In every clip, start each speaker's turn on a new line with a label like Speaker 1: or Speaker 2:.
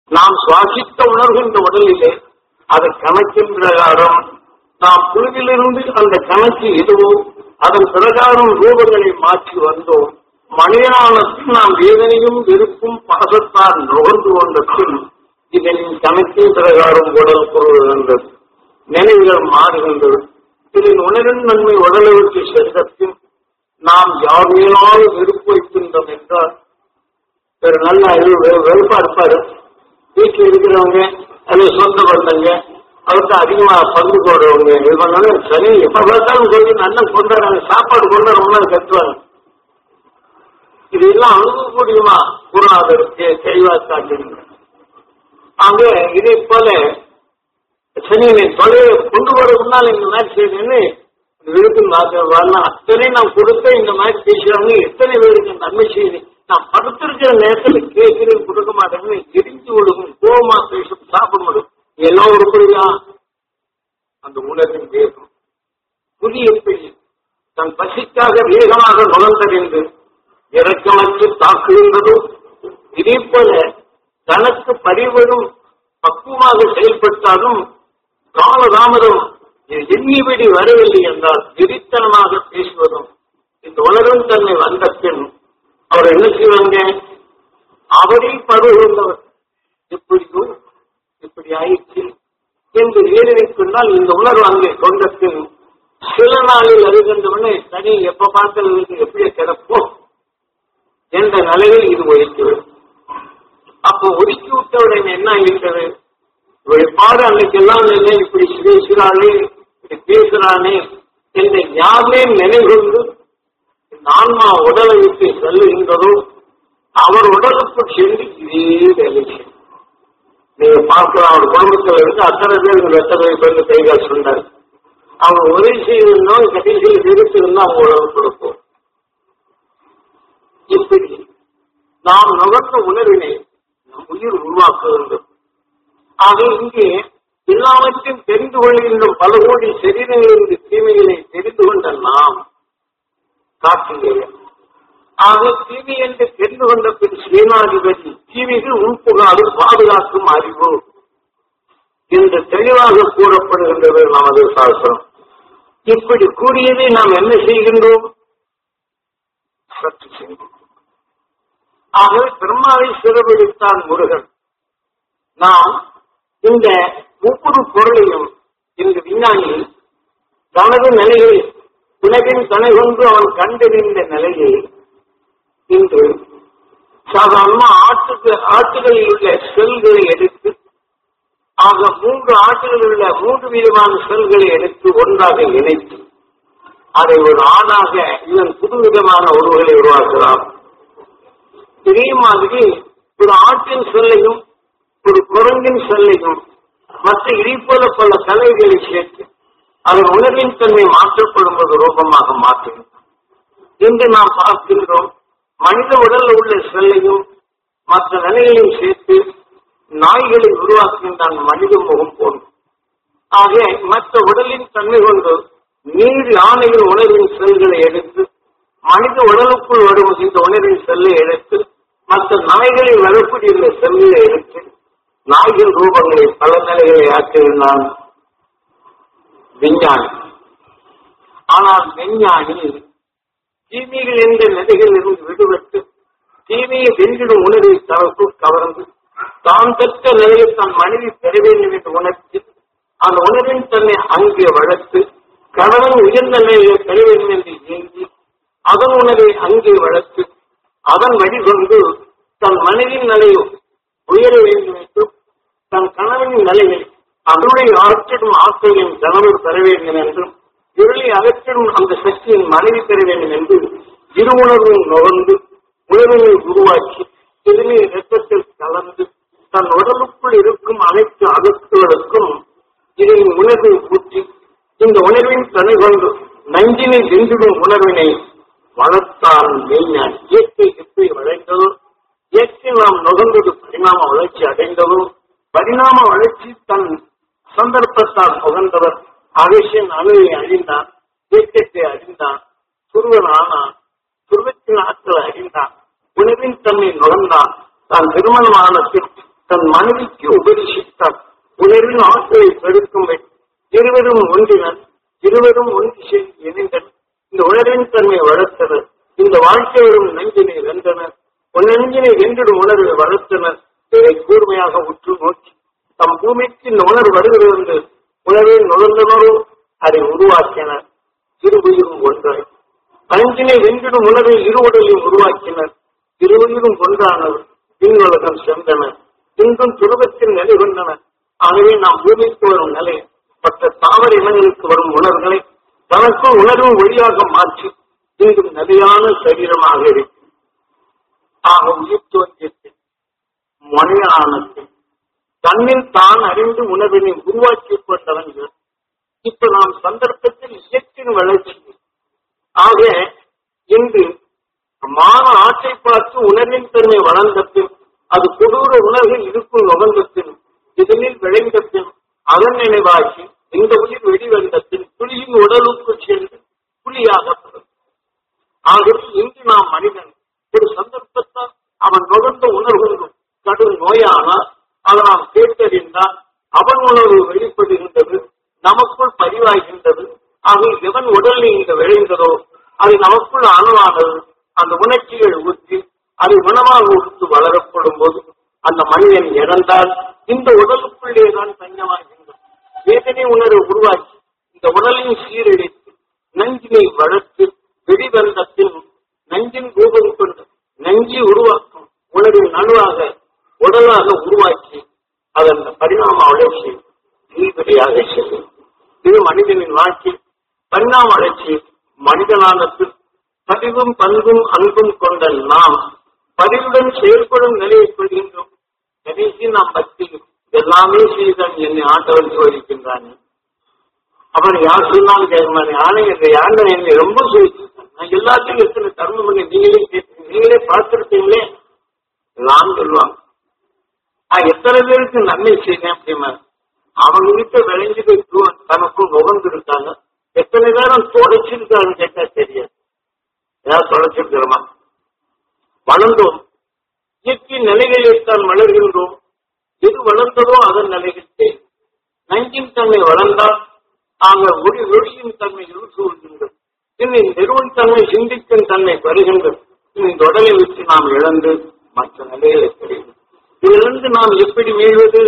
Speaker 1: நாம் சுவாசித்த உணர்கின்ற உடலிலே அது கணக்கின் பிரகாரம் நாம் புழுவிலிருந்து அந்த கணக்கு எதுவோ அதன் பிரகாரம் ரூபங்களை மாற்றி வந்தோம் மனிதனான பின் நாம் வேதனையும் வெறுப்பும் பாசத்தால் நுகர்ந்து கொண்ட பின் இதன் கணக்கின் பிரகாரம் உடல் பொருள்கின்றது நினைவுகள் மாறுகின்றது இதில் உணரின் நன்மை உடலை விட்டு சென்ற பின் நாம் யாவையினால் வெறுப்பு வைக்கின்றோம் என்றால் ஒரு நல்ல வெ- வெறுப்பா இருப்பாரு வீட்டில் இருக்கிறவங்க அது சொந்த பந்தங்க அவருக்கு அதிகமா பங்கு போடுறவங்க இது பண்ணாலும் சரி எப்ப பார்த்தாலும் சொல்லி நல்லா கொண்டாடுறாங்க சாப்பாடு கொண்டாடுறோம்னா கத்துவாங்க இதெல்லாம் அனுபவக்கூடியமா குருநாதருக்கு தெளிவா காட்டுங்க ஆக இதே போல சரி நீ தொலைவை கொண்டு வர முன்னால் இந்த மாதிரி செய்யணும்னு விருப்பி வரலாம் அத்தனை நான் கொடுத்த இந்த மாதிரி பேசுறாங்க எத்தனை பேருக்கு நன்மை செய்யுது நான் படுத்திருக்கிற நேரத்தில் கேட்கிறேன் கொடுக்க மாட்டேன்னு எரிஞ்சு விடுக்கும் கோவமா பேசும் சாப்பிட முடியும் எல்லாம் உருப்படியா அந்த உலகம் வேகம் புதிய பெண் தன் பசிக்காக வேகமாக நுகர்ந்தறிந்து இறக்கமற்று தாக்குகின்றதோ இதே போல தனக்கு பரிவரும் பக்குவமாக செயல்பட்டாலும் காலதாமதம் எண்ணிபடி வரவில்லை என்றால் வெறித்தனமாக பேசுவதும் இந்த உலகம் தன்னை வந்த பின் அவர் என்ன செய்வாங்க அவரே பருவந்தவர் எப்படியோ இப்படி ஆயிடுச்சு என்று ஏறினை கொண்டால் இந்த உணர்வு அங்கே கொண்ட பின் சில நாளில் அறிகின்றவனே சனி எப்ப பார்க்கறது எப்படியே கிடப்போம் என்ற நிலையில் இது ஒதுக்கிவிடும் அப்போ ஒதுக்கி விட்டவுடன் என்ன ஆகின்றது பாடு அன்னைக்கெல்லாம் நினை இப்படி பேசுகிறானே இப்படி பேசுறானே என்ற யாருமே நினைவுண்டு இந்த ஆன்மா உடலை விட்டு செல்லுகின்றதோ அவர் உடலுக்குள் சென்று இதே வேலை செய்யும் நீங்க பார்க்கலாம் அவர் குடும்பத்தில் இருந்து அத்தனை பேர் இந்த வெத்தனை பேருக்கு கைகால் சொன்னார் அவங்க உதவி செய்திருந்தோம் கடைசியில் விருத்திருந்தா அவங்க உடல் கொடுப்போம் இப்படி நாம் நுகர்ந்த உணர்வினை நம் உயிர் உருவாக்க வேண்டும் ஆக இங்கே எல்லாவற்றையும் தெரிந்து கொள்கின்ற பல கோடி சரீரங்களிலிருந்து தீமைகளை தெரிந்து கொண்ட நாம் காட்டுகிறேன் ஆக தீமை என்று தெரிந்து கொண்ட பின் சேனாதிபதி தீமைகள் உள்புகாது பாதுகாக்கும் அறிவு என்று தெளிவாக கூறப்படுகின்றது நமது சாஸ்திரம் இப்படி கூறியதை நாம் என்ன செய்கின்றோம் சற்று செய்கின்றோம் ஆகவே பிரம்மாவை சிறப்பிடித்தான் முருகன் நாம் இந்த ஒவ்வொரு பொருளையும் இந்த விஞ்ஞானி தனது நிலையை உலகின் துணை கொண்டு அவன் கண்டறிந்த நிலையை இன்று சாதாரணமா ஆட்டுக்கு ஆட்டுகளில் உள்ள செல்களை எடுத்து ஆக மூன்று ஆட்டுகளில் உள்ள மூன்று விதமான செல்களை எடுத்து ஒன்றாக இணைத்து அதை ஒரு ஆணாக இதன் புதுவிதமான உருவங்களை உருவாக்கலாம் இதே மாதிரி ஒரு ஆட்டின் செல்லையும் ஒரு குரங்கின் செல்லையும் மற்ற இதை போல பல கலைகளை சேர்த்து அதன் உணர்வின் தன்மை மாற்றப்படும் ஒரு ரூபமாக மாற்றுகின்றோம் இன்று நாம் பார்க்கின்றோம் மனித உடல்ல உள்ள செல்லையும் மற்ற நிலைகளையும் சேர்த்து நாய்களை உருவாக்குகின்றான் மனித முகம் போன்று ஆக மற்ற உடலின் தன்மை கொண்டு நீர் யானையின் உணர்வின் செல்களை எடுத்து மனித உடலுக்குள் வரும் இந்த உணர்வின் செல்லை எடுத்து மற்ற நாய்களை வரக்கூடிய இந்த செல்லை எடுத்து நாய்கள் ரூபங்களை பல நிலைகளை ஆக்கியிருந்தான் விஞ்ஞானி ஆனால் விஞ்ஞானி தீமைகள் என்ற நிலைகளில் இருந்து விடுபட்டு தீமையை வென்றிடும் உணர்வை தனக்குள் கவர்ந்து தான் பெற்ற நிலையில் தன் மனைவி பெற வேண்டும் என்று உணர்த்தி அந்த உணர்வின் தன்னை அங்கே வளர்த்து கணவன் உயர்ந்த நிலையை பெற வேண்டும் என்று ஏங்கி அதன் உணர்வை அங்கே வளர்த்து அதன் வழிகொண்டு தன் மனைவின் நிலையை உயர வேண்டும் என்றும் தன் கணவனின் நிலையை அதனுடைய ஆற்றிடும் ஆசையின் கணவர் பெற வேண்டும் என்றும் இருளை அகற்றிடும் அந்த சக்தியின் மனைவி பெற வேண்டும் என்று இரு உணர்வும் நுகர்ந்து உணர்வினை உருவாக்கி திருநீர் இரத்தத்தில் கலந்து தன் உடலுக்குள் இருக்கும் அனைத்து அகத்துகளுக்கும் இதை உணர்வை ஊற்றி இந்த உணர்வின் துணை கொண்டு நஞ்சினை வென்றிடும் உணர்வினை வளர்த்தான் மெய்ஞான் இயற்கை எப்படி வளைந்ததோ இயற்கை நாம் நுகர்ந்தது பரிணாம வளர்ச்சி அடைந்ததோ பரிணாம வளர்ச்சி தன் சந்தர்ப்பத்தால் புகழ்ந்தவர் அகசியன் அணுவை அழிந்தான் இயக்கத்தை அறிந்தான் துருவன் ஆனான் துருவத்தின் ஆற்றல் அறிந்தான் உணவின் தன்மை நுகர்ந்தான் தான் திருமணமான பின் தன் மனைவிக்கு உபதேசித்தார் உணர்வின் ஆற்றலை பெருக்கும் இருவரும் ஒன்றினர் இருவரும் ஒன்று சேர்ந்து இணைந்தனர் இந்த உணர்வின் தன்மை வளர்த்தனர் இந்த வாழ்க்கை வரும் நெஞ்சினை வென்றனர் ஒரு நெஞ்சினை வென்றிடும் உணர்வை வளர்த்தனர் இதை கூர்மையாக உற்று நோக்கி தம் பூமிக்கு இந்த உணர்வு வருகிறது என்று உணர்வை நுழைந்தனரோ அதை உருவாக்கினர் இருவுயிரும் ஒன்றாய் பஞ்சினை வென்றிடும் உணர்வை இரு உடலையும் உருவாக்கினர் இருவுயிரும் ஒன்றானவர் விண்ணுலகம் சென்றனர் இன்றும் துருவத்தில் நிலை கொண்டனர் ஆகவே நாம் பூமிக்கு வரும் நிலை மற்ற தாவர இனங்களுக்கு வரும் உணர்வுகளை தனக்குள் உணர்வு வழியாக மாற்றி இன்றும் நிலையான சரீரமாக இருக்கும் ஆக உயிர் தோன்றியத்தில் மனிதனானத்தில் தன்னில் தான் அறிந்து உணர்வினை உருவாக்கிக் கொண்டவன் இவன். இப்ப நாம் சந்தர்ப்பத்தில் இயற்கையின் வளர்ச்சி ஆக இன்று மான ஆற்றை பார்த்து உணர்வின் தன்மை வளர்ந்த பின் அது கொடூர உணர்வில் இருக்கும் நுகர்ந்த பின் இதனில் விளைந்த பின் அதன் நினைவாகி இந்த உயிர் வெளிவந்த பின் புலியின் உடலுக்குள் சென்று புலியாகப்படும் ஆகவே இன்று நாம் மனிதன் ஒரு சந்தர்ப்பத்தால் அவன் நுகர்ந்த உணர்வுகளும் கடும் நோயானால் அதை நாம் கேட்டறிந்தால் அவன் உணர்வு வெளிப்படுகின்றது நமக்குள் பதிவாகின்றது ஆக எவன் உடலில் இங்கு விளைந்ததோ அது நமக்குள் அணுவானது அந்த உணர்ச்சிகள் ஊற்றி அது குணமாக உடுத்து வளரப்படும் போது அந்த மனிதன் இறந்தால் இந்த உடலுக்குள்ளே தான் தஞ்சமாகின்றது வேதனை உணர்வு உருவாக்கி இந்த உடலையும் சீரழித்து நஞ்சினை வளர்த்து வெளிவந்த பின் நஞ்சின் ரூபம் கொண்டு நஞ்சி உருவாக்கும் உணர்வின் நடுவாக உடலாக உருவாக்கி அதன் பரிணாம வளர்ச்சி நீர்வழியாக செல்லும் இது மனிதனின் வாழ்க்கை பரிணாம வளர்ச்சி மனிதனான பின் பதிவும் பண்பும் அன்பும் கொண்ட நாம் பதிவுடன் செயல்படும் நிலையை கொள்கின்றோம் கடைசி நாம் பக்தியும் எல்லாமே செய்தான் என்னை ஆண்டவன் சோதிக்கின்றான் அவர் யார் சொன்னாலும் கேட்கமானே ஆனா எங்க ஆண்டவன் என்னை ரொம்ப சோதிச்சிருக்கான் நான் எல்லாத்தையும் எத்தனை கர்மம் பண்ணி நீங்களே கேட்டு நீங்களே பார்த்திருப்பீங்களே நான் சொல்லுவாங்க நான் எத்தனை பேருக்கு நன்மை செய்தேன் அப்படிமா அவங்க கிட்ட விளைஞ்சது தனக்குள் நுகர்ந்து இருக்காங்க எத்தனை பேரும் தொடச்சிருக்காங்க கேட்டா தெரியாது ஏதாவது தொடச்சிருக்கிறோமா வளர்ந்தோம் இயற்கை நிலைகளில் தான் வளர்கின்றோம் எது வளர்ந்ததோ அதன் நிலைகள் நஞ்சின் தன்மை வளர்ந்தால் நாங்கள் ஒளி ஒளியின் தன்மை எழுசூழ்கின்றது இன்னும் நெருவன் தன்மை சிந்திக்கும் தன்மை வருகின்றது இந்த உடலை விட்டு நாம் இழந்து மற்ற நிலைகளை பெறுகிறோம் இதிலிருந்து நாம் எப்படி மீள்வது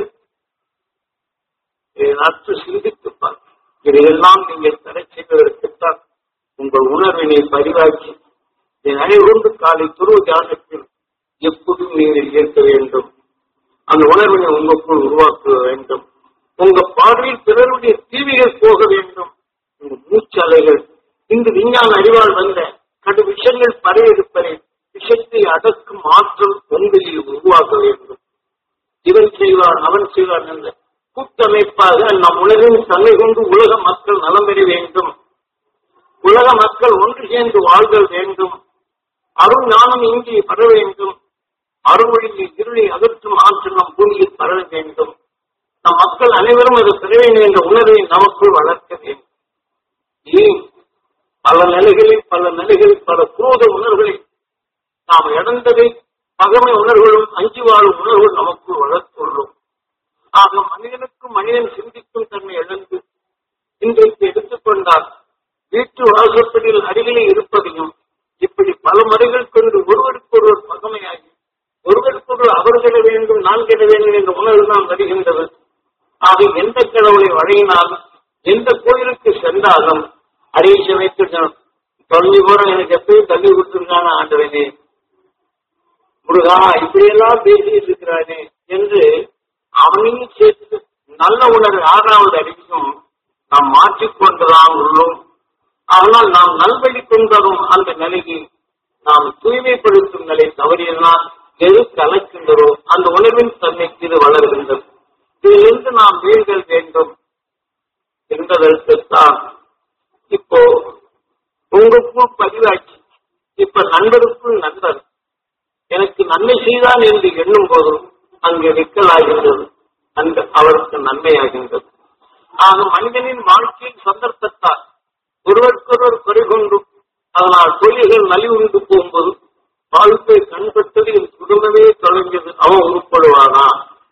Speaker 1: இதை நற்று சிந்தித்து பார்க்க இதையெல்லாம் நீங்கள் தடை செய்வதற்குத்தான் உங்கள் உணர்வினை பதிவாக்கி என் அனைவருந்து காலை துருவ தியானத்தில் எப்போதும் நீங்கள் ஏற்க வேண்டும் அந்த உணர்வினை உங்களுக்குள் உருவாக்க வேண்டும் உங்க பார்வையில் பிறருடைய தீவிகள் போக வேண்டும் உங்க மூச்சலைகள் இங்கு விஞ்ஞான அறிவால் வந்த கடு விஷயங்கள் பறையெடுப்பதை விஷத்தை அடக்கும் ஆற்றல் உங்களில் உருவாக வேண்டும் இவன் செய்வான் அவன் செய்வான் என்ற கூட்டமைப்பாக நம் உலகின் தன்மை கொண்டு உலக மக்கள் நலம் பெற வேண்டும் உலக மக்கள் ஒன்று சேர்ந்து வாழ்தல் வேண்டும் அருள் ஞானம் இங்கே பர வேண்டும் அருள்மொழியில் இருளை அகற்றும் ஆற்றல் நம் பூமியில் பரவ வேண்டும் நம் மக்கள் அனைவரும் அது பெற வேண்டும் என்ற உணர்வை நமக்குள் வளர்க்க வேண்டும் ஏன் பல நிலைகளில் பல நிலைகளில் பல குரோத உணர்வுகளை நாம் இழந்ததை பகமை உணர்வுகளும் அஞ்சு வாழும் உணர்வுகள் நமக்குள் வளர்த்துள்ளோம் ஆக மனிதனுக்கும் மனிதன் சிந்திக்கும் தன்மை இழந்து இன்றைக்கு எடுத்துக்கொண்டால் வீட்டு வாசப்படியில் அருகிலே இருப்பதையும் இப்படி பல முறைகள் கொண்டு ஒருவருக்கொருவர் பகமையாகி ஒருவருக்கொருவர் அவர் கெட வேண்டும் நான் கெட வேண்டும் என்ற உணர்வு நாம் வருகின்றது ஆக எந்த கடவுளை வழங்கினாலும் எந்த கோயிலுக்கு சென்றாலும் அதே சமயத்தில் தொலைஞ்சு போற எனக்கு எப்பயும் தள்ளி கொடுத்துருக்கான ஆண்டவனே முருகா இப்படியெல்லாம் பேசிட்டு இருக்கிறானே என்று அவனையும் சேர்த்து நல்ல உணர்வு ஆறாவது அறிவிக்கும் நாம் மாற்றிக்கொண்டுதான் உள்ளோம் ஆனால் நாம் நல்வழி கொண்டதும் அந்த நிலையை நாம் தூய்மைப்படுத்தும் நிலை தவறியெல்லாம் எது கலக்கின்றதோ அந்த உணர்வின் தன்மைக்கு இது வளர்கின்றது இதிலிருந்து நாம் வீழ்கள் வேண்டும் என்பதற்குத்தான் இப்போ உங்களுக்குள் பதிவாச்சு இப்ப நண்பருக்குள் நண்பர் எனக்கு நன்மை செய்தான் என்று எண்ணும் போதும் அங்கு விக்கலாகின்றது அந்த அவருக்கு நன்மையாகின்றது ஆக மனிதனின் வாழ்க்கையின் சந்தர்ப்பத்தால் ஒருவருக்கொருவர் குறை கொண்டும் அதனால் தொழில்கள் நலிவுண்டு போகும்போது வாழ்க்கை கண்பட்டது என் குடும்பமே தொலைஞ்சது அவன் உருப்படுவானா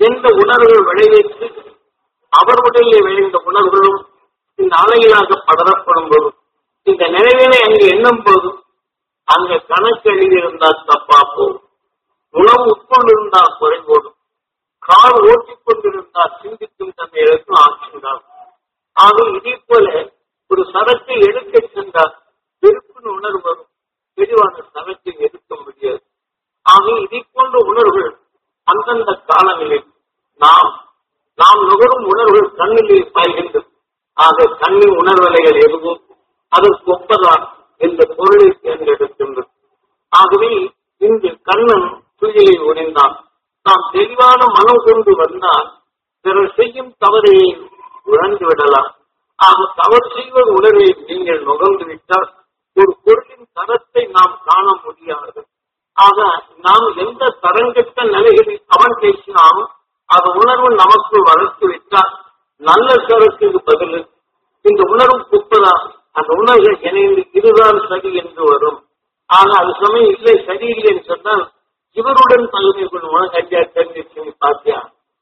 Speaker 1: எந்த உணர்வுகள் விளைவித்து அவருடைய விளைந்த உணர்வுகளும் இந்த அலைகளாக படரப்படும் போது இந்த நினைவினை அங்கு எண்ணும் போது அங்க கணக்கு எழுதியிருந்தால் தப்பா போகும் உணவு உட்கொண்டிருந்தால் குறை போடும் கார் ஓட்டிக் கொண்டிருந்தால் சிந்திக்கும் தன்மைகளுக்கும் ஆட்சிந்தார் ஆக இதே போல ஒரு சரத்தை எடுக்க சென்றால் வெறுப்பின் உணர்வு வரும் தெளிவான சரத்தை எடுக்க முடியாது ஆக இதை போன்ற உணர்வுகள் அந்தந்த காலங்களில் நாம் நாம் நுகரும் உணர்வுகள் கண்ணிலே பாய்கின்றது ஆக கண்ணின் உணர்வலைகள் எதுவும் அதற்கு ஒப்பதான் இந்த பொருளை தேர்ந்தெடுக்கின்றது ஆகவே இங்கு கண்ணன் துயிலை உடைந்தான் நாம் தெளிவான மனம் கொண்டு வந்தால் பிறர் செய்யும் தவறை உணர்ந்து விடலாம் ஆக தவறு செய்வது உணர்வை நீங்கள் நுகர்ந்து விட்டால் ஒரு பொருளின் தரத்தை நாம் காண முடியாது ஆக நாம் எந்த தரங்கட்ட நிலைகளில் அவன் பேசினாலும் அது உணர்வு நமக்கு வளர்த்து விட்டால் நல்ல சரத்துக்கு பதில் இந்த உணர்வு குப்பதா அந்த உணர்வு இணைந்து இதுதான் சரி என்று வரும் ஆக அது சமயம் இல்லை சரியில்லை என்று சொன்னால் இவருடன் பல்கை கொள்வோம் கஞ்சா தெரிஞ்சு பார்த்தியா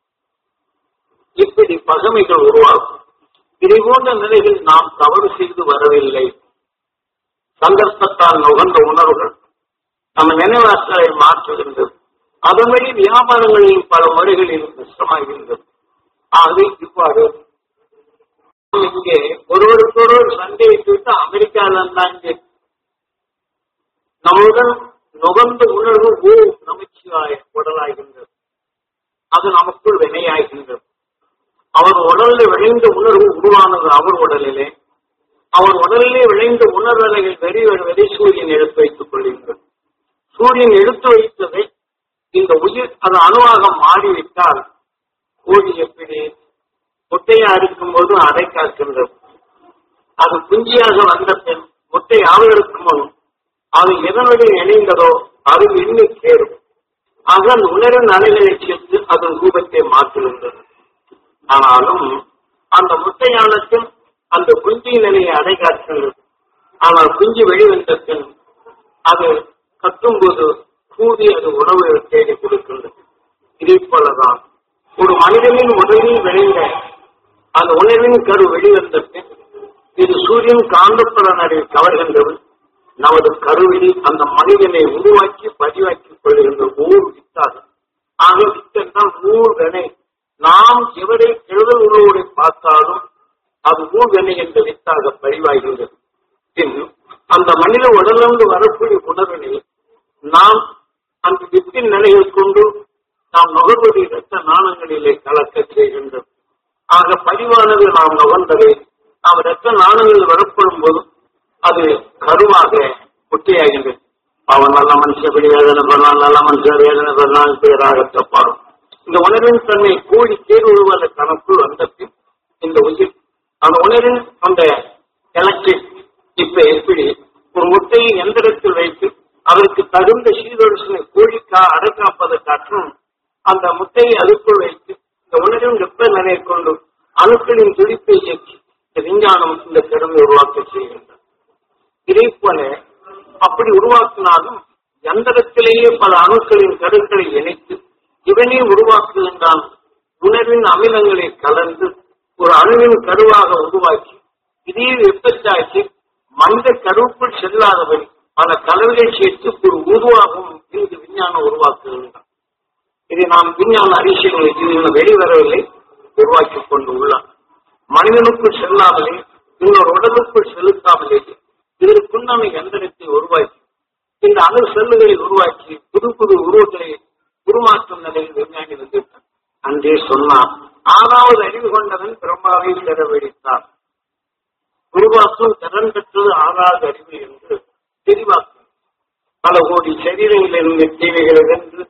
Speaker 1: இப்படி பகமைகள் உருவாகும் இதை போன்ற நிலையில் நாம் தவறு செய்து வரவில்லை சந்தர்ப்பத்தால் நுகர்ந்த உணர்வுகள் நம்ம நினைவாற்றலை மாற்றுகின்றது அதன் வழி வியாபாரங்களில் பல முறைகளில் நஷ்டமாகின்றது ஆகவே இவ்வாறு இங்கே ஒருவருக்கொருவர் சண்டையிட்டு விட்டு அமெரிக்காவில் இருந்தா இங்கே நம்முடன் நுகர்ந்த உணர்வு ஓ நமச்சிவாய உடலாகின்றது அது நமக்குள் வினையாகின்றது அவர் உடலில் விளைந்த உணர்வு உருவானது அவர் உடலிலே அவர் உடலிலே விளைந்த உணர்வலைகள் வெறி வருவதை சூரியன் எடுத்து வைத்துக் கொள்கின்றது சூரியன் எடுத்து வைத்ததை இந்த உயிர் அது அணுவாக மாறிவிட்டால் கோழி எப்படி முட்டையா இருக்கும் போது அடை காக்கின்றது அது குஞ்சியாக வந்த பின் முட்டை ஆவதற்கு முன் அது எதனுடைய இணைந்ததோ அது எண்ணி சேரும் ஆக அந்த உணரின் அலைகளை சேர்த்து அதன் ரூபத்தை மாற்றுகின்றது ஆனாலும் அந்த முட்டையானத்தில் அந்த குஞ்சின் நிலையை அடைகாற்றுகிறது ஆனால் குஞ்சு வெளிவந்த பின் அது கத்தும்போது கூடி அது உணவு தேடி கொடுக்கின்றது இதே போலதான் ஒரு மனிதனின் உடலில் விளைந்த அந்த உணவின் கரு வெளிவந்த பின் இது சூரியன் காந்தப்புலனரை கவர்கின்றது நமது கருவில் அந்த மனிதனை உருவாக்கி பதிவாக்கிக் கொள்கின்ற ஊர் வித்தாகும் ஆக வித்தென்றால் ஊர்வனை நாம் எவரை கெழுதல் உள்ளவரை பார்த்தாலும் அது ஊர்வனை என்ற வித்தாக பதிவாகின்றது பின் அந்த மனித உடலிருந்து வரக்கூடிய உணர்வினை நாம் அந்த வித்தின் நிலையை கொண்டு நாம் நுகர்வதை இரத்த நாணங்களிலே கலக்க செய்கின்றோம் ஆக பதிவானது நாம் நுகர்ந்ததை நாம் இரத்த நாணங்களில் வரப்படும் போது அது கருவாக குட்டியாகின்றது அவன் நல்ல மனுஷப்படி வேதனை பண்ணால் நல்ல மனுஷன் வேதனை பண்ணால் பேராக தப்பாடும் இந்த உணர்வின் தன்மை கூடி தேர்வுவத கணக்குள் வந்த பின் இந்த உயிர் அந்த உணர்வின் அந்த எலக்ட்ரிக் இப்ப எப்படி ஒரு முட்டையை எந்திரத்தில் வைத்து அதற்கு தகுந்த சீதோஷனை கோழிக்கா அடைக்காப்பதை காற்றும் அந்த முட்டையை அதுக்குள் வைத்து இந்த உணர்வின் வெப்பநிலையை கொண்டு அணுக்களின் துடிப்பை இயக்கி இந்த விஞ்ஞானம் இந்த திறமை உருவாக்க செய்கின்றது இதே போல அப்படி உருவாக்கினாலும் எந்திரத்திலேயே பல அணுக்களின் கருக்களை இணைத்து இவனே உருவாக்குகின்றான் உணர்வின் அமிலங்களை கலந்து ஒரு அணுவின் கருவாக உருவாக்கி இதே வெப்பச்சாய்ச்சி மனித கருவுக்குள் செல்லாதபடி பல கலவைகள் சேர்த்து ஒரு உருவாகும் இங்கு விஞ்ஞானம் உருவாக்குகின்றான் இதை நாம் விஞ்ஞான அறிவியல் இது இன்னும் வெளிவரவில்லை உருவாக்கிக் கொண்டு உள்ளான் மனிதனுக்குள் செல்லாமலே இன்னொரு உடலுக்குள் செலுத்தாமலே இதற்குண்டான எந்திரத்தை உருவாக்கி இந்த அணு செல்லுகளை உருவாக்கி புது புது உருவங்களை உருமாற்றும் நிலையில் விஞ்ஞானி வந்துவிட்டார் அன்றே சொன்னார் ஆறாவது அறிவு கொண்டவன் பிரம்மாவை செலவழித்தார் உருவாக்கும் திறன் பெற்றது ஆறாவது அறிவு என்று தெளிவாக்கும் பல கோடி சரீரங்களிலிருந்து தீமைகளை வென்று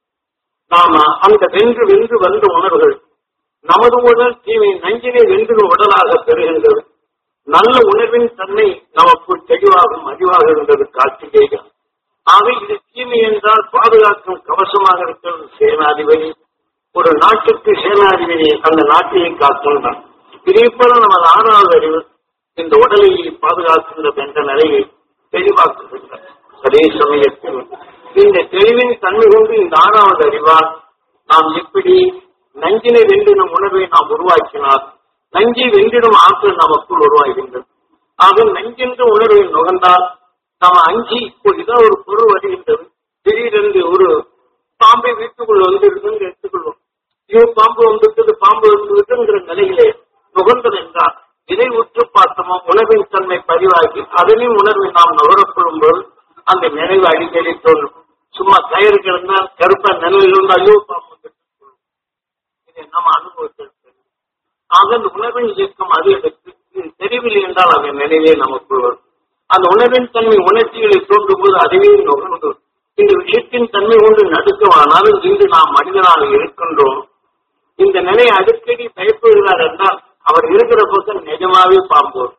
Speaker 1: நாம அந்த வென்று வென்று வந்த உணர்வுகள் நமது உடல் தீமை நஞ்சினை வென்று உடலாக பெறுகின்றது நல்ல உணர்வின் தன்மை நமக்குள் தெளிவாகும் அறிவாக இருந்தது கார்த்திகேயன் ஆக இது தீமை என்றால் பாதுகாக்கும் கவசமாக இருக்கிறது சேனாதிபதி ஒரு நாட்டுக்கு சேனாதிபதி அந்த நாட்டையை காக்கின்றான் இதே போல நமது ஆறாவது அறிவு இந்த உடலை பாதுகாக்கின்றது என்ற நிலையை தெளிவாக்குகின்றார் அதே சமயத்தில் இந்த தெளிவின் தன்மை கொண்டு இந்த ஆறாவது அறிவால் நாம் எப்படி நஞ்சினை வென்றிடும் உணர்வை நாம் உருவாக்கினால் நஞ்சை வென்றிடும் ஆற்றல் நமக்குள் உருவாகின்றது ஆக நஞ்சென்ற உணர்வை நுகர்ந்தால் நாம் அஞ்சி இப்போ ஏதோ ஒரு பொருள் வருகின்றது திடீரென்று ஒரு பாம்பை வீட்டுக்குள் வந்திருக்குன்னு எடுத்துக்கொள்வோம் ஐயோ பாம்பு வந்துவிட்டது பாம்பு வந்துவிட்டுங்கிற நிலையிலே நுகர்ந்தது என்றால் இதை உற்று பார்த்தோமோ உணர்வின் தன்மை பதிவாகி அதனையும் உணர்வை நாம் நுகரப்படும் போது அந்த நினைவு அடிக்கடி தோன்றும் சும்மா கயிறு கிடந்தால் கருப்பா நிலையில் இருந்து ஐயோ பாம்பு வந்துட்டு இதை நம்ம அனுபவத்தில் தெரியும். ஆக அந்த உணர்வின் இயக்கம் அது எனக்கு இது தெரியவில்லை என்றால் அந்த நினைவே நமக்குள் வரும் அந்த உணர்வின் தன்மை உணர்ச்சிகளை தோன்றும் போது அதுவே நுகர்ந்து இந்த விஷயத்தின் தன்மை கொண்டு நடுக்கமானாலும் இன்று நாம் மனிதனாக இருக்கின்றோம் இந்த நிலை அடிக்கடி பயப்படுகிறார் என்றால் அவர் இருக்கிற பக்கம் நிஜமாவே பாம்பு வரும்.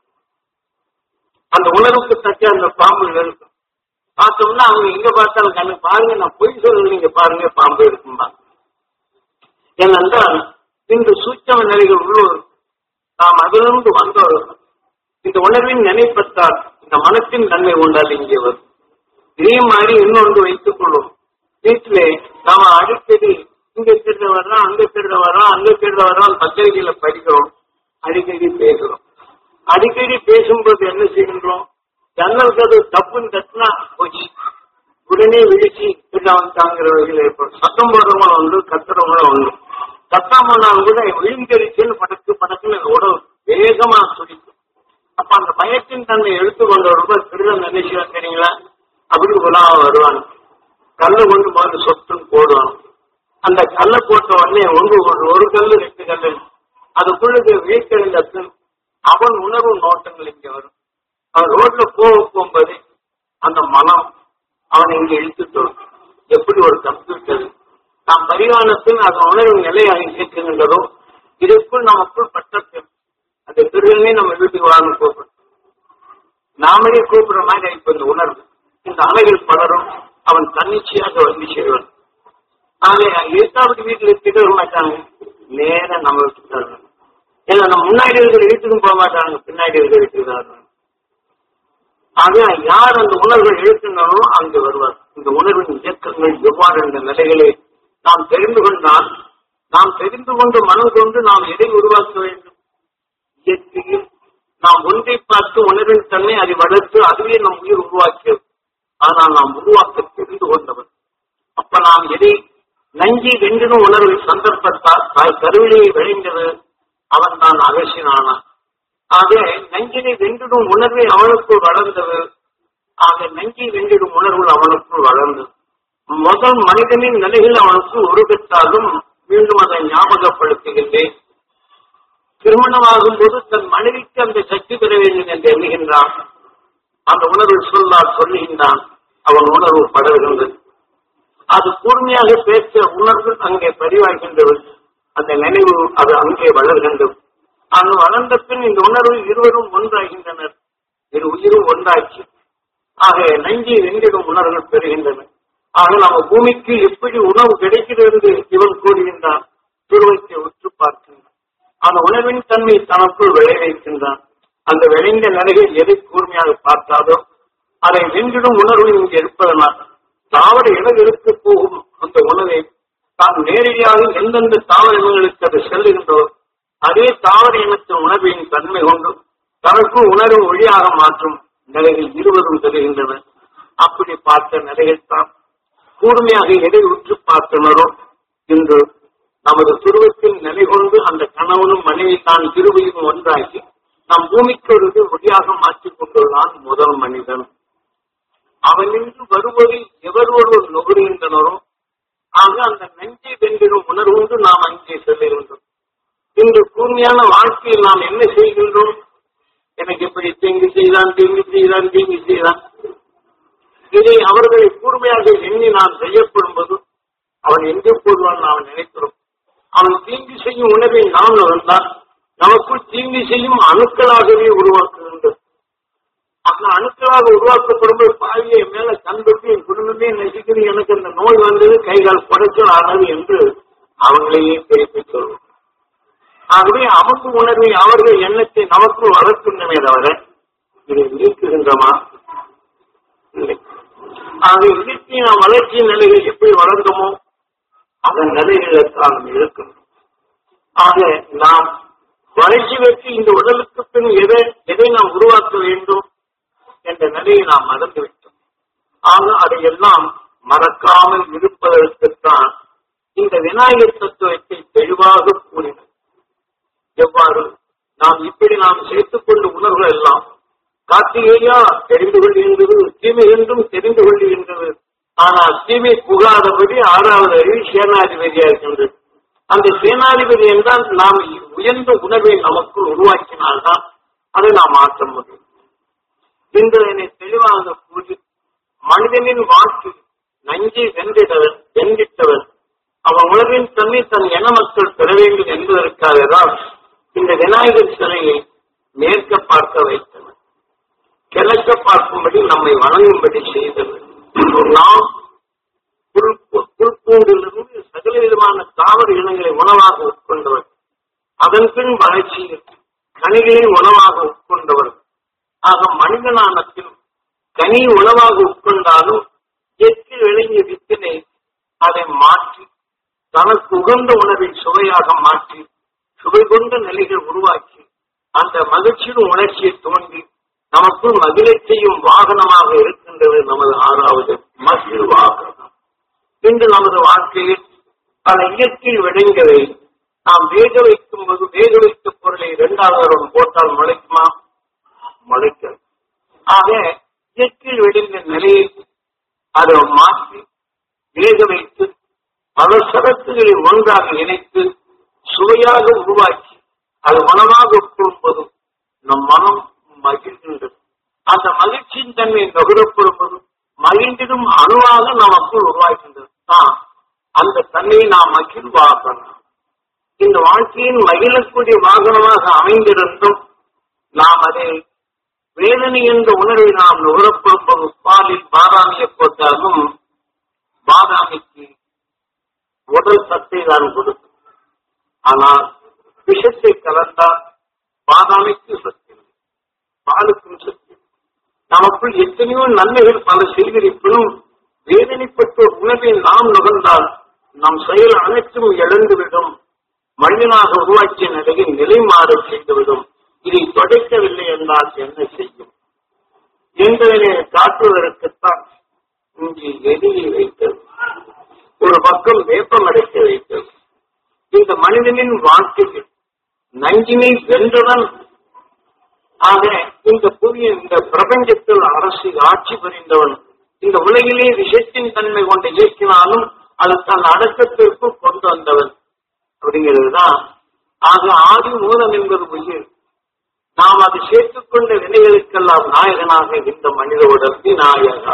Speaker 1: அந்த உணர்வுக்கு தக்க அந்த பாம்பு இருக்கும் பார்த்தோம்னா அவங்க எங்க பார்த்தாலும் கண்ணு பாருங்க நான் பொய் சொல்றது நீங்க பாருங்க பாம்பு இருக்கும்பா ஏனென்றால் இந்த சூட்சம நிலைகள் உள்ளோர் நாம் அதிலிருந்து வந்தோர் இந்த உணர்வின் நினைப்பத்தால் இந்த மனத்தின் நன்மை கொண்டால் இங்கே வரும் இதே மாதிரி இன்னொன்று வைத்துக் கொள்வோம் வீட்டிலே நாம அடிக்கடி இங்க திருட வர்றோம் அங்க திருட வர்றோம் அங்க திருட வர்றோம் பத்திரிகையில படிக்கிறோம் அடிக்கடி பேசுறோம் அடிக்கடி பேசும்போது என்ன செய்கின்றோம் ஜன்னல் கது தப்புன்னு தட்டினா போச்சு உடனே விழிச்சு வந்துட்டாங்கிற வகையில் ஏற்படும் சத்தம் போடுறவங்களும் உண்டு கத்துறவங்களும் உண்டு கத்தாமனாலும் கூட விழுந்தடிச்சுன்னு படக்கு படக்குன்னு உடல் வேகமா துடிக்கும் அப்ப அந்த பயத்தின் தன்னை எடுத்துக்கொண்டவர்கள் திருடன் நினைச்சுவான் தெரியுங்களா அப்படி உலாவ வருவான் கல்லை கொண்டு முதல்ல சொத்துன்னு போடுவான் அந்த கல்லை போட்ட உடனே ஒன்று ஒரு ஒரு கல்லு ரெண்டு கல்லு அதுக்குள்ள வீழ்த்தெழுந்த பின் அவன் உணர்வு நோட்டங்கள் இங்க வரும் அவன் ரோட்ல போக போகும்போது அந்த மனம் அவனை இங்க இழுத்துட்டு வரும். எப்படி ஒரு கம்ப்யூட்டர் நாம் பரிவானத்தில் அதன் உணர்வு நிலையாக இயக்குகின்றதோ இதற்குள் நமக்குள் பட்டத்தில் அந்த திருடனே நம்ம வீட்டுக்கு வாங்க கூப்பிடும் நாமளே கூப்பிடுற மாதிரி இப்ப இந்த உணர்வு இந்த அலைகள் பலரும் அவன் தன்னிச்சையாக வந்து செய்வான் ஆக எட்டாவது வீட்டுல திட்ட மாட்டாங்க நேரா நம்ம வீட்டுக்கு தான் வரணும். ஏன்னா நம்ம முன்னாடி இருக்கிற வீட்டுக்கும் போக மாட்டாங்க பின்னாடி இருக்கிற வீட்டுக்கு தான் வரணும். ஆக யார் அந்த உணர்வை எழுப்பினாரோ அங்கு வருவார் இந்த உணர்வின் இயக்கங்கள் எவ்வாறு இந்த நிலைகளை நாம் தெரிந்து கொண்டால் நாம் தெரிந்து கொண்டு மனம் கொண்டு நாம் எதை உருவாக்க வேண்டும் இயற்கையில் நாம் ஒன்றை பார்த்து உணர்வின் தன்மை அதை வளர்த்து அதுவே நம் உயிர் உருவாக்கியது ஆனால் நாம் உருவாக்க தெரிந்து கொண்டவர் அப்ப நாம் எதை நஞ்சி வென்றினும் உணர்வு சந்தர்ப்பத்தால் தாய் கருவிலையை விளைந்தது அவன் தான் அகசினானான் ஆக நஞ்சினை வென்றிடும் உணர்வை அவனுக்குள் வளர்ந்தது ஆக நஞ்சை வென்றிடும் உணர்வுகள் அவனுக்குள் வளர்ந்தது முதல் மனிதனின் நிலையில் அவனுக்கு உருவெற்றாலும் மீண்டும் அதை ஞாபகப்படுத்துகின்றேன் திருமணமாகும் போது தன் மனைவிக்கு அந்த சக்தி பெற வேண்டும் என்று எண்ணுகின்றான் அந்த உணர்வு சொல்லால் சொல்லுகின்றான் அவன் உணர்வு படர்கின்றது அது கூர்மையாக பேச உணர்வு அங்கே பதிவாகின்றது அந்த நினைவு அது அங்கே வளர்கின்றது அது வளர்ந்த பின் இந்த உணர்வு இருவரும் ஒன்றாகின்றனர் இரு உயிரும் ஒன்றாச்சு ஆக நஞ்சி வெங்கிடும் உணர்வுகள் பெறுகின்றன ஆக நம்ம பூமிக்கு எப்படி உணவு கிடைக்கிறது என்று இவன் கூறுகின்றான் துருவத்தை உற்று பார்க்கின்றான் அந்த உணவின் தன்மை தனக்குள் விளைவிக்கின்றான் அந்த விளைந்த நிலையில் எதை கூர்மையாக பார்த்தாதோ அதை வென்றிடும் உணர்வு இங்கு இருப்பதனால் தாவர இனங்களுக்கு போகும் அந்த உணவை தான் நேரடியாக எந்தெந்த தாவர இனங்களுக்கு அது செல்லுகின்றோ அதே தாவர இனத்தின் உணர்வின் தன்மை கொண்டு தனக்கு உணர்வு ஒளியாக மாற்றும் நிலைகள் இருவரும் தெரிகின்றன அப்படி பார்த்த நிலைகள் தான் கூர்மையாக எதை உற்று பார்த்தனரோ இன்று நமது துருவத்தில் நிலை கொண்டு அந்த கணவனும் மனைவி தான் திருவையும் ஒன்றாக்கி நம் பூமிக்கு ஒரு இது ஒளியாக மாற்றிக் கொண்டுள்ளான் முதல் மனிதன் அவனின்று வருவதில் எவர் ஒருவர் நுகர்கின்றனரோ ஆக அந்த நஞ்சை வென்றிடும் உணர்வுண்டு நாம் அங்கே செல்லுகின்றோம் இன்று கூர்மையான வாழ்க்கையில் நாம் என்ன செய்கின்றோம் எனக்கு இப்படி தீங்கு செய்தான் தீங்கு செய்தான் தீங்கு செய்தான் இதை அவர்களை கூர்மையாக எண்ணி நாம் செய்யப்படும் போது அவன் எங்கே போடுவான் நாம் நினைக்கிறோம் அவன் தீங்கு செய்யும் உணவை நாம் வந்தால் நமக்குள் தீங்கு செய்யும் அணுக்களாகவே உருவாக்குகின்றது அந்த அணுக்களாக உருவாக்கப்படும் போது பாவியை மேல கண்டுட்டு என் குடும்பமே நசிக்குது எனக்கு அந்த நோய் வந்தது கைகால் புடைச்சல் ஆனது என்று அவங்களையே திருப்பி சொல்வோம் ஆகவே அமுக்கு உணர்வை அவர்கள் எண்ணத்தை நமக்குள் வளர்க்கின்றமே தவிர இதை நீக்குகின்றமா இல்லை ஆக இயற்கையின் வளர்ச்சியின் நிலைகள் எப்படி வளர்ந்தோமோ அதன் நிலைகளில் தான் இருக்கும் ஆக நாம் வளர்ச்சி பெற்று இந்த உடலுக்கு பின் எதை எதை நாம் உருவாக்க வேண்டும் என்ற நிலையை நாம் மறந்துவிட்டோம் ஆக அதையெல்லாம் மறக்காமல் இருப்பதற்குத்தான் இந்த விநாயகர் தத்துவத்தை தெளிவாக கூறினோம் எவ்வாறு நாம் இப்படி நாம் சேர்த்துக் கொண்ட உணர்வுகள் எல்லாம் கார்த்திகேயா தெரிந்து கொள்கின்றது தீமை என்றும் தெரிந்து கொள்கின்றது ஆனால் தீமை புகாதபடி ஆறாவது அறிவு சேனாதிபதியா இருக்கின்றது அந்த சேனாதிபதி என்றால் நாம் உயர்ந்த உணர்வை நமக்குள் உருவாக்கினால்தான் அதை நாம் மாற்ற முடியும் இன்று என்னை தெளிவாக கூறி மனிதனின் வாழ்க்கை நஞ்சை வென்றிடவர் வென்றிட்டவர் அவன் உலகின் தன்மை தன் என மக்கள் பெற வேண்டும் என்பதற்காக தான் இந்த விநாயகர் சிலையை மேற்க பார்க்க வைத்தனர் கிழக்க பார்க்கும்படி நம்மை வணங்கும்படி செய்தது நாம் புல்பூண்டிலிருந்து சகல விதமான தாவர இனங்களை உணவாக உட்கொண்டவர் அதன் பின் வளர்ச்சியில் கனிகளை உணவாக உட்கொண்டவர் ஆக மனிதனான பின் கனி உணவாக உட்கொண்டாலும் எட்டு விளங்கிய வித்தினை அதை மாற்றி தனக்கு உகந்த உணவை சுவையாக மாற்றி சுவை கொண்ட நிலைகள் உருவாக்கி அந்த மகிழ்ச்சியின் உணர்ச்சியை தோன்றி நமக்குள் மகிழச் செய்யும் வாகனமாக இருக்கின்றது நமது ஆறாவது மகிழ் வாகனம் இன்று நமது வாழ்க்கையில் பல இயற்கை விடங்களை நாம் வேக வைக்கும் போது வேக வைத்த பொருளை இரண்டாவது தரம் போட்டால் முளைக்குமா முளைக்க ஆக இயற்கை விடைந்த நிலையை அதை மாற்றி வேக வைத்து பல சரத்துகளை ஒன்றாக இணைத்து சுவையாக உருவாக்கி அது மனமாக உட்கொள்ளும்போது நம் மனம் மகிழ்கின்றது அந்த மகிழ்ச்சியின் தன்மை நுகரப்படும்போது மகிழ்ந்திடும் அணுவாக நமக்குள் உருவாகின்றது தான் அந்த தன்மையை நாம் மகிழ்வாகணும் இந்த வாழ்க்கையின் மகிழக்கூடிய வாகனமாக அமைந்திருந்தும் நாம் அதை வேதனை என்ற உணர்வை நாம் நுகரப்படும் போது பாலில் பாதாமியை போட்டாலும் பாதாமிக்கு உடல் சத்தை தான் கொடுக்கும் ஆனால் விஷத்தை கலந்தால் பாதாமிக்கு சக்தி இல்லை. பாலுக்கும் சக்தி இல்லை. நமக்குள் எத்தனையோ நன்மைகள் பல செய்திருப்பினும் வேதனைப்பட்ட ஒரு உணவை நாம் நுகர்ந்தால் நம் செயல் அனைத்தும் இழந்துவிடும் மனிதனாக உருவாக்கிய நிலையில் நிலை மாற செய்துவிடும் இதை தொடக்கவில்லை என்றால் என்ன செய்யும் என்பதனை காட்டுவதற்குத்தான் இங்கே எலியை வைத்தது ஒரு பக்கம் வேப்பம் அடைக்க வைத்தது இந்த மனிதனின் வாழ்க்கையில் நஞ்சினை வென்றவன் ஆக இந்த புதிய இந்த பிரபஞ்சத்தில் அரசு ஆட்சி புரிந்தவன் இந்த உலகிலே விஷத்தின் தன்மை கொண்டு இயக்கினாலும் அது தன் அடக்கத்திற்கு கொண்டு வந்தவன் அப்படிங்கிறது தான் ஆக ஆதி மூலம் என்பது உயிர் நாம் அது சேர்த்துக் கொண்ட வினைகளுக்கெல்லாம் நாயகனாக இந்த மனித உடல் நாயகா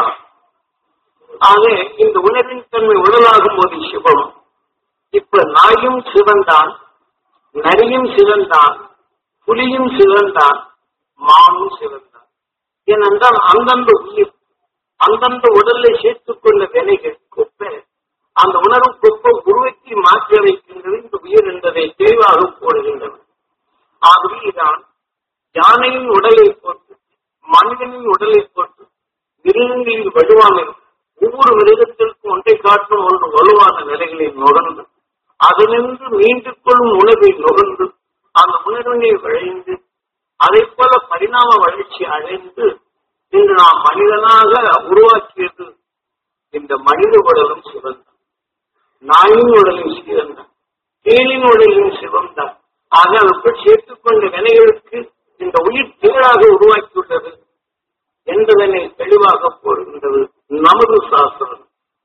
Speaker 1: ஆக இந்த உணர்வின் தன்மை உடலாகும் போது சிவம் இப்ப நாயும் சிவன்தான் நரியும் சிவன்தான் புலியும் சிவன்தான் மானும் சிவன்தான் ஏனென்றால் அந்தந்த உயிர் அந்தந்த உடலை சேர்த்துக் கொண்ட வினைகள் குப்பை அந்த உணர்வு குப்பை உருவத்தை மாற்றி அமைக்கின்றது இந்த உயிர் என்பதை தெளிவாக போடுகின்றன ஆகவே இதான் யானையின் உடலை போட்டு மனிதனின் உடலை போட்டு மிருகங்களின் வலுவாமை ஒவ்வொரு மிருகத்திற்கும் ஒன்றை காட்டும் ஒன்று வலுவான நிலைகளை நுகர்ந்து அதனின்று மீண்டு கொள்ளும் உணவை நுகர்ந்து அந்த உணர்வினை விளைந்து அதை போல பரிணாம வளர்ச்சி அடைந்து இன்று நாம் மனிதனாக உருவாக்கியது இந்த மனித உடலும் சிவந்தான் நாயின் உடலும் சிவந்தான் தேனின் உடலும் சிவந்தான் ஆக அதற்குள் சேர்த்துக்கொண்ட வினைகளுக்கு இந்த உயிர் தேடாக உருவாக்கியுள்ளது என்பதனை தெளிவாக போடுகின்றது நமது சாஸ்திரம்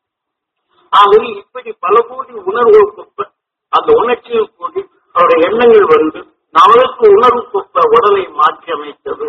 Speaker 1: ஆகவே இப்படி பல கோடி உணர்வுகள் கொப்ப அந்த உணர்ச்சியில் கூடி அவருடைய எண்ணங்கள் வந்து நமக்கு உணர்வு கொப்ப உடலை மாற்றி அமைத்தது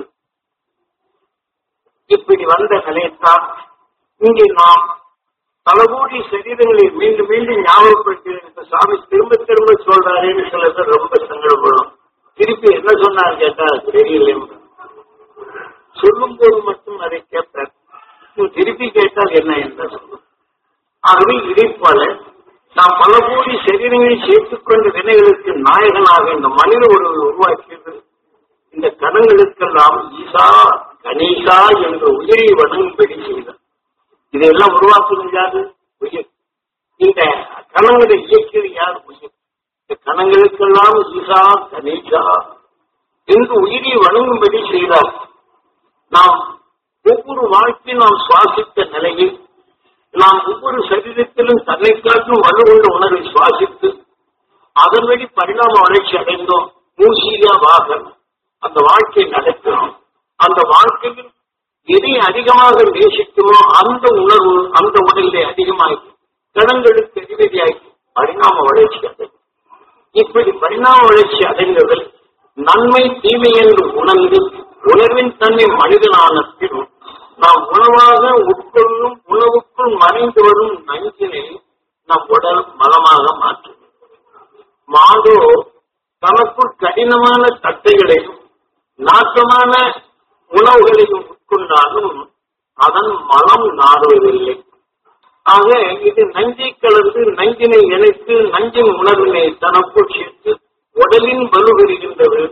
Speaker 1: இப்படி வந்த நிலையத்தான் இங்கே நாம் பல கோடி சரீரங்களை மீண்டும் மீண்டும் ஞாபகப்படுத்தி இந்த சாமி திரும்ப திரும்ப சொல்றாருன்னு சில பேர் ரொம்ப சங்கடப்படும் திருப்பி என்ன சொன்னார் கேட்டா தெரியல சொல்லும் போது மட்டும் அதை கேட்பார் திருப்பி கேட்டால் என்ன என்ன சொல்லும் ஆகவே இதை போல நாம் பல கோடி சரீரங்களை சேர்த்துக் கொண்ட வினைகளுக்கு நாயகனாக இந்த மனித உறவு உருவாக்கியது இந்த கணங்களுக்கெல்லாம் ஈசா கணேசா என்ற உயிரை வணங்கும்படி செய்தார் இதையெல்லாம் உருவாக்குவது யாரு உயிர் இந்த கணங்களை இயக்கியது யார் உயிர் இந்த கணங்களுக்கெல்லாம் ஈசா கணேசா என்று உயிரை வணங்கும்படி செய்தார் நாம் ஒவ்வொரு வாழ்க்கையும் நாம் சுவாசித்த நிலையில் நாம் ஒவ்வொரு சரீரத்திலும் தன்னை காட்டும் வலுவுள்ள உணர்வை சுவாசித்து அதன்படி பரிணாம வளர்ச்சி அடைந்தோம் மூசியா வாகன் அந்த வாழ்க்கையை நடத்தினோம் அந்த வாழ்க்கையில் எதை அதிகமாக நேசிக்குமோ அந்த உணர்வு அந்த உடலிலே அதிகமாகி கடங்களுக்கு அதிபதியாகி பரிணாம வளர்ச்சி அடையும் இப்படி பரிணாம வளர்ச்சி அடைந்ததில் நன்மை தீமை என்று உணர்ந்து உணர்வின் தன்மை மனிதனான பின் நாம் உணவாக உட்கொள்ளும் உணவுக்குள் மறைந்து வரும் நஞ்சினை நம் உடல் மலமாக மாற்றும் மாதோ தனக்குள் கடினமான தட்டைகளையும் நாட்டமான உணவுகளையும் உட்கொண்டாலும் அதன் மலம் நாடுவதில்லை ஆக இது நஞ்சை கலந்து நஞ்சினை இணைத்து நஞ்சின் உணர்வினை தனக்குள் சேர்த்து உடலின் வலுவெறுகின்றது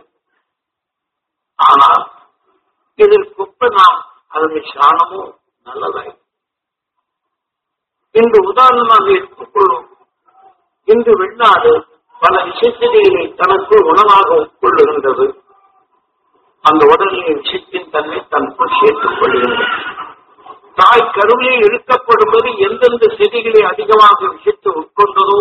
Speaker 1: ஆனால் இதில் குப்ப நாம் அதனை சாணமோ நல்லதாய் இன்று உதாரணமாக எடுத்துக்கொள்ளும் இன்று வெளிநாடு பல விஷயத்தினை தனக்குள் உணவாக உட்கொள்ளுகின்றது அந்த உடலின் விஷயத்தின் தன்மை தனக்குள் சேர்த்துக் கொள்கின்றது தாய் கருவிலே இழுக்கப்படும்போது எந்தெந்த செடிகளை அதிகமாக விஷயத்தை உட்கொண்டதோ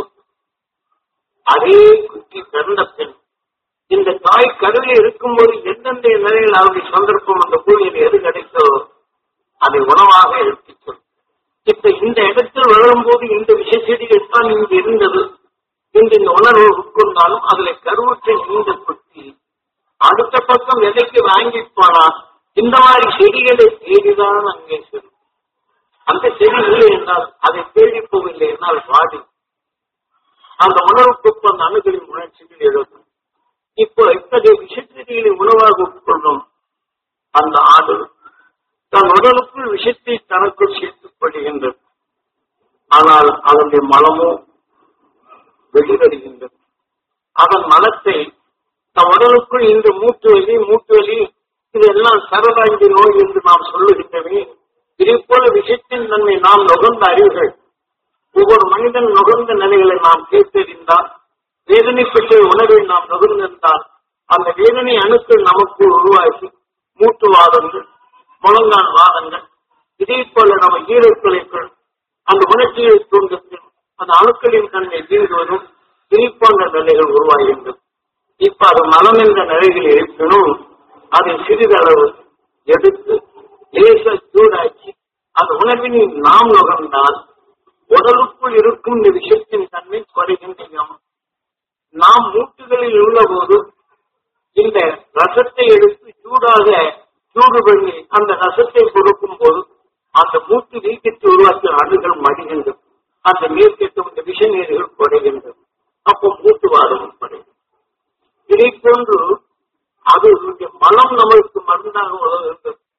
Speaker 1: அதே குட்டி பிறந்த பெண் இந்த தாய் கருவிலே இருக்கும்போது எந்தெந்த நிலையில் அவருடைய சந்தர்ப்பம் அந்த பூமியில் எது கிடைத்ததோ அதை உணவாக எடுத்துச் சொல் இப்ப இந்த இடத்தில் வளரும்போது இந்த விஷ செடிகள் தான் இங்கு இருந்தது இந்த இந்த உணர்வு உட்கொண்டாலும் அதுல கருவுற்ற இந்த குட்டி அடுத்த பக்கம் எதைக்கு வாங்கி போனா இந்த மாதிரி செடிகளை தேடிதான் அங்கே செல்லும் அந்த செடி இல்லை என்றால் அதை தேடி போகவில்லை என்றால் வாடி அந்த உணவுக்கு அந்த அணுகளின் உணர்ச்சிகள் எழுதும் இப்போ இத்தகைய விஷச்செடிகளை உணவாக உட்கொள்ளும் அந்த ஆடு தன் உடலுக்குள் விஷத்தை தனக்குள் சேர்த்துக் கொள்கின்றது ஆனால் அதனுடைய மலமோ வெளிவருகின்றது அதன் மலத்தை நம் உடலுக்குள் இந்த மூட்டு வலி மூட்டு வலி இதெல்லாம் சரதாங்கி நோய் என்று நாம் சொல்லுகின்றமே இதே போல விஷயத்தின் தன்மை நாம் நுகர்ந்த அறிவுகள் ஒவ்வொரு மனிதன் நுகர்ந்த நிலைகளை நாம் கேட்டறிந்தால் வேதனைப்பட்ட உணர்வை நாம் நுகர்ந்திருந்தால் அந்த வேதனை அணுக்கள் நமக்கு உருவாகி மூட்டு வாதங்கள் முழங்கால் வாதங்கள் இதே போல நம்ம ஈரக்குலைகள் அந்த உணர்ச்சியை தூண்டுத்து அந்த அணுக்களின் தன்மை தீர்வதும் இதே போன்ற நிலைகள் உருவாகின்றது இப்ப அது மலம் என்ற நிலையில் இருப்பினும் அதை சிறிதளவு எடுத்து லேச சூடாக்கி அந்த உணர்வினை நாம் நுகர்ந்தால் உடலுக்குள் இருக்கும் இந்த விஷயத்தின் தன்மை குறைகின்றன நாம் மூட்டுகளில் உள்ளபோது இந்த ரசத்தை எடுத்து சூடாக சூடு பண்ணி அந்த ரசத்தை கொடுக்கும் போது அந்த மூட்டு வீக்கத்தை உருவாக்கிய அணுகள் மடிகின்றது அந்த நீர்க்கட்டும் இந்த விஷ நீர்கள் குறைகின்றது அப்போ மூட்டு வாதமும் குறையும் இதை போன்று அது மலம் நம்மளுக்கு மருந்தாக உதவுகின்றது